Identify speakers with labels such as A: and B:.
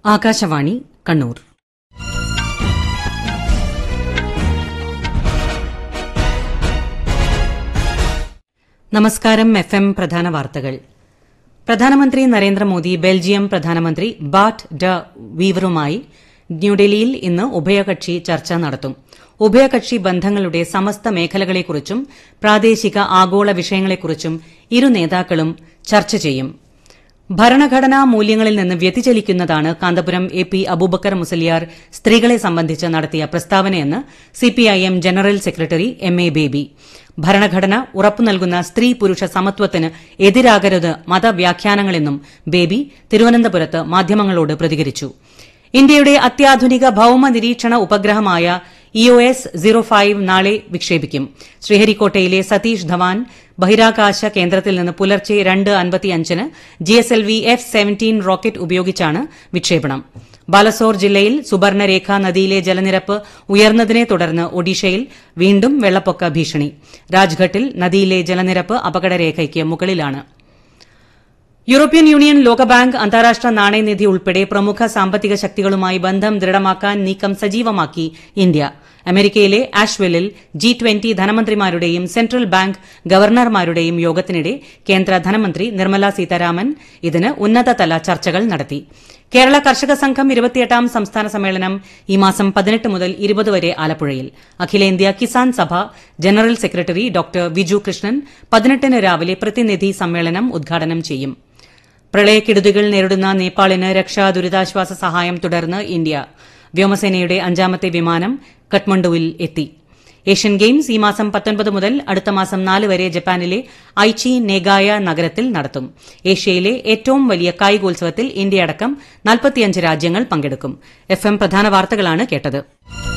A: ആകാശവാണി കണ്ണൂർ നമസ്കാരം F M പ്രധാന വാർത്തകൾ പ്രധാനമന്ത്രി നരേന്ദ്രമോദി ബെൽജിയം പ്രധാനമന്ത്രി ബാറ്റ് ഡ വീവറുമായി ന്യൂഡൽഹിയിൽ ഇന്ന് ഉഭയകക്ഷി ചർച്ച നടത്തും ഉഭയകക്ഷി ബന്ധങ്ങളുടെ സമസ്ത മേഖലകളെക്കുറിച്ചും പ്രാദേശിക ആഗോള വിഷയങ്ങളെക്കുറിച്ചും ഇരു നേതാക്കളും ചർച്ച ചെയ്യും ഭരണഘടനാ മൂല്യങ്ങളിൽ നിന്ന് വ്യതിചലിക്കുന്നതാണ് കാന്തപുരം എ പി അബൂബക്കർ മുസലിയാർ സ്ത്രീകളെ സംബന്ധിച്ച് നടത്തിയ പ്രസ്താവനയെന്ന് CPIM general secretary M A Baby ഭരണഘടന ഉറപ്പു നൽകുന്ന സ്ത്രീ പുരുഷ സമത്വത്തിന് എതിരാകരുത് മതവ്യാഖ്യാനങ്ങളെന്നും ബേബി തിരുവനന്തപുരത്ത് മാധ്യമങ്ങളോട് പ്രതികരിച്ചു ഇന്ത്യയുടെ അത്യാധുനിക ഭൌമ നിരീക്ഷണ ഉപഗ്രഹമായ ഇഒഎസ് സീറോ ഫൈവ് നാളെ വിക്ഷേപിക്കും ശ്രീഹരിക്കോട്ടയിലെ സതീഷ് ധവാൻ ബഹിരാകാശ കേന്ദ്രത്തിൽ നിന്ന് പുലർച്ചെ രണ്ട് അൻപത്തിയഞ്ചിന് ജിഎസ്എൽവി എഫ് സെവൻറ്റീൻ റോക്കറ്റ് ഉപയോഗിച്ചാണ് വിക്ഷേപണം ബാലസോർ ജില്ലയിൽ സുബർണരേഖ നദിയിലെ ജലനിരപ്പ് ഉയർന്നതിനെ തുടർന്ന് ഒഡീഷയിൽ വീണ്ടും വെള്ളപ്പൊക്ക ഭീഷണി രാജ്ഘട്ടിൽ നദിയിലെ ജലനിരപ്പ് അപകടരേഖയ്ക്ക് മുകളിലാണ് യൂറോപ്യൻ യൂണിയൻ ലോകബാങ്ക് അന്താരാഷ്ട്ര നാണയനിധി ഉൾപ്പെടെ പ്രമുഖ സാമ്പത്തിക ശക്തികളുമായി ബന്ധം ദൃഢമാക്കാൻ നീക്കം സജീവമാക്കി ഇന്ത്യ അമേരിക്കയിലെ ആഷ്വെല്ലിൽ ജി ട്വന്റി ധനമന്ത്രിമാരുടെയും സെൻട്രൽ ബാങ്ക് ഗവർണർമാരുടെയും യോഗത്തിനിടെ കേന്ദ്ര ധനമന്ത്രി നിർമ്മല സീതാരാമൻ ഇതിന് ഉന്നതതല ചർച്ചകൾ നടത്തി കേരള കർഷക സംഘം ഇരുപത്തിയെട്ടാം സംസ്ഥാന സമ്മേളനം ഈ മാസം പതിനെട്ട് മുതൽ ഇരുപത് വരെ ആലപ്പുഴയിൽ അഖിലേന്ത്യാ Kisan Sabha general secretary doctor Viju Krishnan പതിനെട്ടിന് രാവിലെ പ്രതിനിധി സമ്മേളനം ഉദ്ഘാടനം ചെയ്യും പ്രളയക്കെടുതികൾ നേരിടുന്ന നേപ്പാളിന് രക്ഷാ ദുരിതാശ്വാസ സഹായം തുടർന്ന് ഇന്ത്യ വ്യോമസേനയുടെ അഞ്ചാമത്തെ വിമാനം കഠ്മണ്ഡുവിൽ എത്തി ഏഷ്യൻ ഗെയിംസ് ഈ മാസം പത്തൊൻപത് മുതൽ അടുത്ത മാസം നാല് വരെ ജപ്പാനിലെ ഐച്ചി നെഗായ നഗരത്തിൽ നടത്തും ഏഷ്യയിലെ ഏറ്റവും വലിയ കായികോത്സവത്തിൽ ഇന്ത്യയടക്കം നാൽപ്പത്തിയഞ്ച് രാജ്യങ്ങൾ പങ്കെടുക്കും എഫ് എം പ്രധാന വാർത്തകളാണ് കേട്ടത്